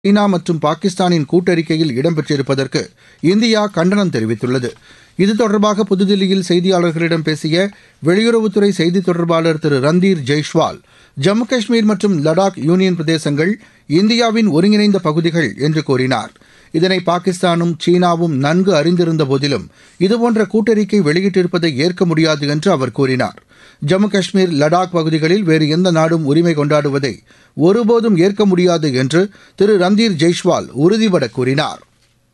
சீனா மற்றும் பாகிஸ்தானின் கூட்டறிக்கையில் இடம்பெற்றிருப்பதற்கு இந்தியா கண்டனம் தெரிவித்துள்ளது இது தொடர்பாக புதுதில்லியில் செய்தியாளர்களிடம் பேசிய வெளியுறவுத்துறை செய்தித் தொடர்பாளர் திரு ரந்தீர் ஜெய்ஷ்வால் ஜம்மு காஷ்மீர் மற்றும் லடாக் யூனியன் பிரதேசங்கள் இந்தியாவின் ஒருங்கிணைந்த பகுதிகள் என்று கூறினார் இதனை பாகிஸ்தானும் சீனாவும் நன்கு அறிந்திருந்த போதிலும் இதுபோன்ற கூட்டறிக்கை வெளியிட்டிருப்பதை ஏற்க முடியாது என்று அவர் கூறினார் ஜம்மு காஷ்மீர் லடாக் பகுதிகளில் வேறு எந்த நாடும் உரிமை கொண்டாடுவதை ஒருபோதும் ஏற்க முடியாது என்று திரு ரந்தீர் ஜெய்ஷ்வால் உறுதிபட கூறினார்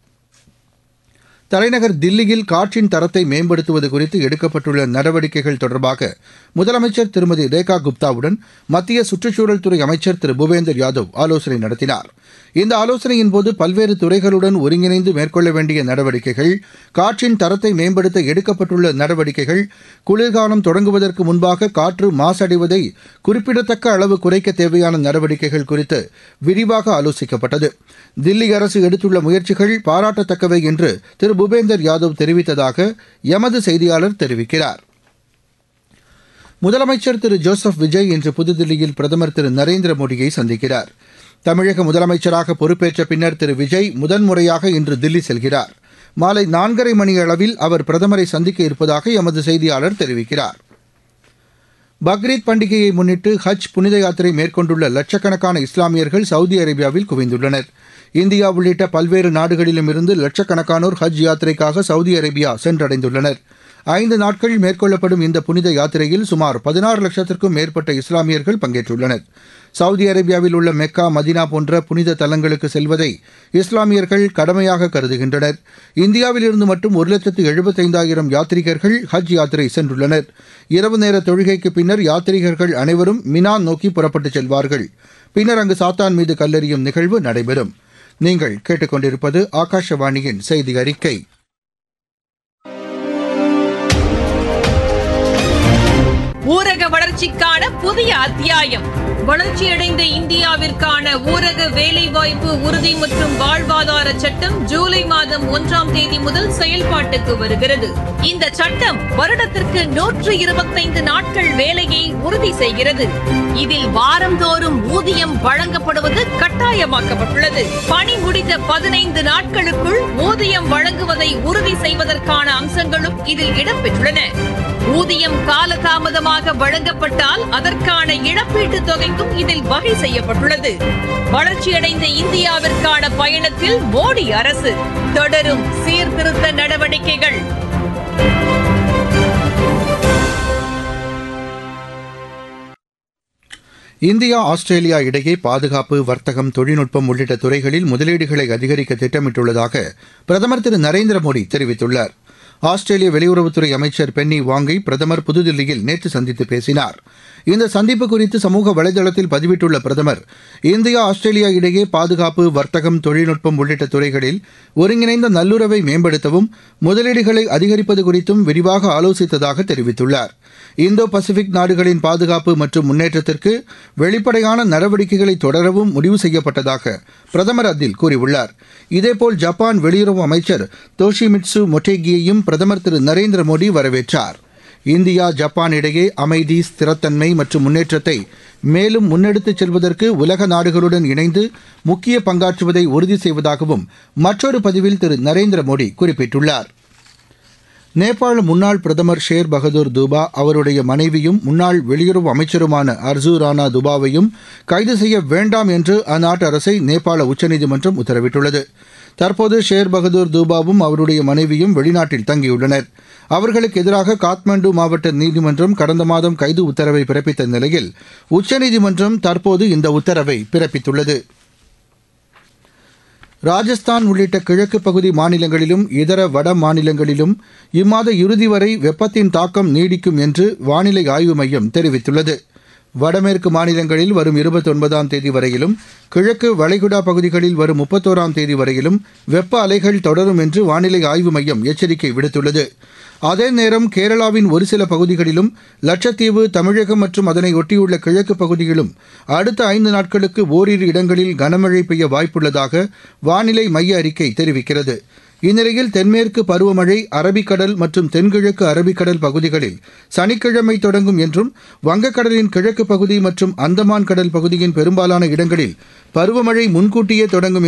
தலைநகர் தில்லியில் காற்றின் தரத்தை மேம்படுத்துவது குறித்து எடுக்கப்பட்டுள்ள நடவடிக்கைகள் தொடர்பாக முதலமைச்சர் திருமதி ரேகா குப்தாவுடன் மத்திய சுற்றுச்சூழல் துறை அமைச்சர் திரு பூபேந்தர் யாதவ் ஆலோசனை நடத்தினார் இந்த ஆலோசனையின்போது பல்வேறு துறைகளுடன் ஒருங்கிணைந்து மேற்கொள்ள வேண்டிய நடவடிக்கைகள் காற்றின் தரத்தை மேம்படுத்த எடுக்கப்பட்டுள்ள நடவடிக்கைகள் குளிர்காலம் தொடங்குவதற்கு முன்பாக காற்று மாசடைவதை குறிப்பிடத்தக்க அளவு குறைக்க தேவையான நடவடிக்கைகள் குறித்து விரிவாக ஆலோசிக்கப்பட்டது தில்லி அரசு எடுத்துள்ள முயற்சிகள் பாராட்டத்தக்கவை என்று திரு பூபேந்தர் யாதவ் தெரிவித்ததாக எமது செய்தியாளர் தெரிவிக்கிறார் முதலமைச்சர் திரு ஜோசப் விஜய் இன்று புதுதில்லியில் பிரதமர் திரு நரேந்திர மோடியை சந்திக்கிறார் தமிழக முதலமைச்சராக பொறுப்பேற்ற பின்னர் திரு விஜய் முதன்முறையாக இன்று தில்லி செல்கிறார் மாலை நான்கரை மணி அளவில் அவர் பிரதமரை சந்திக்க இருப்பதாக எமது செய்தியாளர் தெரிவிக்கிறார் பக்ரீத் பண்டிகையை முன்னிட்டு ஹஜ் புனித யாத்திரை மேற்கொண்டுள்ள லட்சக்கணக்கான இஸ்லாமியர்கள் சவுதி அரேபியாவில் குவிந்துள்ளனர் இந்தியா உள்ளிட்ட பல்வேறு நாடுகளிலும் இருந்து லட்சக்கணக்கானோர் ஹஜ் யாத்திரைக்காக சவுதி அரேபியா சென்றடைந்துள்ளனர் ஐந்து நாட்கள் மேற்கொள்ளப்படும் இந்த புனித யாத்திரையில் சுமார் பதினாறு லட்சத்திற்கும் மேற்பட்ட இஸ்லாமியர்கள் பங்கேற்றுள்ளனர் சவுதி அரேபியாவில் உள்ள மெக்கா மதினா போன்ற புனித தலங்களுக்கு செல்வதை இஸ்லாமியர்கள் கடமையாக கருதுகின்றனர் இந்தியாவில் இருந்து மட்டும் ஒரு லட்சத்து எழுபத்தைந்தாயிரம் யாத்ரீகர்கள் ஹஜ் யாத்திரை சென்றுள்ளனர் இரவு நேர தொழுகைக்கு பின்னர் யாத்ரீகர்கள் அனைவரும் மினா நோக்கி புறப்பட்டுச் செல்வார்கள் பின்னர் அங்கு சாத்தான் மீது கல்லெறியும் நிகழ்வு நடைபெறும் நீங்கள் கேட்டுக்கொண்டிருப்பது ஆகாஷவாணியின் செய்தி அறிக்கை ஊரக வளர்ச்சிக்கான புதிய அத்தியாயம் வளர்ச்சியடைந்த இந்தியாவிற்கான ஊரக வேலைவாய்ப்பு உறுதி மற்றும் வாழ்வாதார சட்டம் ஜூலை மாதம் ஒன்றாம் தேதி முதல் செயல்பாட்டுக்கு வருகிறது இந்த சட்டம் வருடத்திற்கு நூற்று இருபத்தைந்து நாட்கள் வேலையை உறுதி செய்கிறது இதில் வாரந்தோறும் ஊதியம் வழங்கப்படுவது கட்டாயமாக்கப்பட்டுள்ளது பணி முடிந்த பதினைந்து நாட்களுக்குள் ஊதியம் வழங்குவதை உறுதி செய்வதற்கான அம்சங்களும் இதில் இடம்பெற்றுள்ளன ஊதியம் காலதாமதமாக வழங்கப்பட்டால் அதற்கான இழப்பீட்டுத் தொகைக்கும் இதில் வகை செய்யப்பட்டுள்ளது வளர்ச்சியடைந்த இந்தியாவிற்கான பயணத்தில் மோடி அரசு தொடரும் சீர்திருத்த நடவடிக்கைகள் இந்தியா ஆஸ்திரேலியா இடையே பாதுகாப்பு வர்த்தகம் தொழில்நுட்பம் உள்ளிட்ட துறைகளில் முதலீடுகளை அதிகரிக்க திட்டமிட்டுள்ளதாக பிரதமர் திரு நரேந்திர மோடி தெரிவித்துள்ளார் ஆஸ்திரேலிய வெளியுறவுத்துறை அமைச்சர் பென்னி வாங்கை பிரதமர் புதுதில்லியில் நேற்று சந்தித்து பேசினார் இந்த சந்திப்பு குறித்து சமூக வலைதளத்தில் பதிவிட்டுள்ள பிரதமர் இந்தியா ஆஸ்திரேலியா இடையே பாதுகாப்பு வர்த்தகம் தொழில்நுட்பம் உள்ளிட்ட துறைகளில் ஒருங்கிணைந்த நல்லுறவை மேம்படுத்தவும் முதலீடுகளை அதிகரிப்பது குறித்தும் விரிவாக ஆலோசித்ததாக தெரிவித்துள்ளார் இந்தோ பசிபிக் நாடுகளின் பாதுகாப்பு மற்றும் முன்னேற்றத்திற்கு வெளிப்படையான நடவடிக்கைகளை தொடரவும் முடிவு செய்யப்பட்டதாக பிரதமர் அதில் கூறியுள்ளார் இதேபோல் ஜப்பான் வெளியுறவு அமைச்சர் தோஷிமிட்சு மொட்டேகியையும் பிரதமர் திரு நரேந்திர மோடி வரவேற்றார் இந்தியா ஜப்பான் இடையே அமைதி ஸ்திரத்தன்மை மற்றும் முன்னேற்றத்தை மேலும் முன்னெடுத்துச் செல்வதற்கு உலக நாடுகளுடன் இணைந்து முக்கிய பங்காற்றுவதை உறுதி செய்வதாகவும் மற்றொரு பதிவில் திரு நரேந்திர மோடி குறிப்பிட்டுள்ளார் நேபாள முன்னாள் பிரதமர் ஷேர் பகதூர் துபா அவருடைய மனைவியும் முன்னாள் வெளியுறவு அமைச்சருமான அர்ஜூ ராணா துபாவையும் கைது செய்ய வேண்டாம் என்று அந்நாட்டு அரசை நேபாள உச்சநீதிமன்றம் உத்தரவிட்டுள்ளது தற்போது ஷேர் பகதூர் தூபாவும் அவருடைய மனைவியும் வெளிநாட்டில் தங்கியுள்ளனர் அவர்களுக்கு எதிராக காத்மண்டு மாவட்ட நீதிமன்றம் கடந்த மாதம் கைது உத்தரவை பிறப்பித்த நிலையில் உச்சநீதிமன்றம் தற்போது இந்த உத்தரவை பிறப்பித்துள்ளது ராஜஸ்தான் உள்ளிட்ட கிழக்கு பகுதி மாநிலங்களிலும் இதர வட மாநிலங்களிலும் இம்மாத இறுதி வரை வெப்பத்தின் தாக்கம் நீடிக்கும் என்று வானிலை ஆய்வு மையம் தெரிவித்துள்ளது வடமேற்கு மாநிலங்களில் வரும் இருபத்தொன்பதாம் தேதி வரையிலும் கிழக்கு வளைகுடா பகுதிகளில் வரும் முப்பத்தோராம் தேதி வரையிலும் வெப்ப அலைகள் தொடரும் என்று வானிலை ஆய்வு மையம் எச்சரிக்கை விடுத்துள்ளது அதே நேரம் கேரளாவின் ஒரு சில பகுதிகளிலும் லட்சத்தீவு தமிழகம் மற்றும் அதனை ஒட்டியுள்ள கிழக்கு பகுதியிலும் அடுத்த ஐந்து நாட்களுக்கு ஓரிரு இடங்களில் கனமழை பெய்ய வாய்ப்புள்ளதாக வானிலை மைய அறிக்கை தெரிவிக்கிறது இந்நிலையில் தென்மேற்கு பருவமழை அரபிக்கடல் மற்றும் தென்கிழக்கு அரபிக்கடல் பகுதிகளில் சனிக்கிழமை தொடங்கும் என்றும் வங்கக்கடலின் கிழக்கு பகுதி மற்றும் அந்தமான் கடல் பகுதியின் பெரும்பாலான இடங்களில் பருவமழை முன்கூட்டியே தொடங்கும்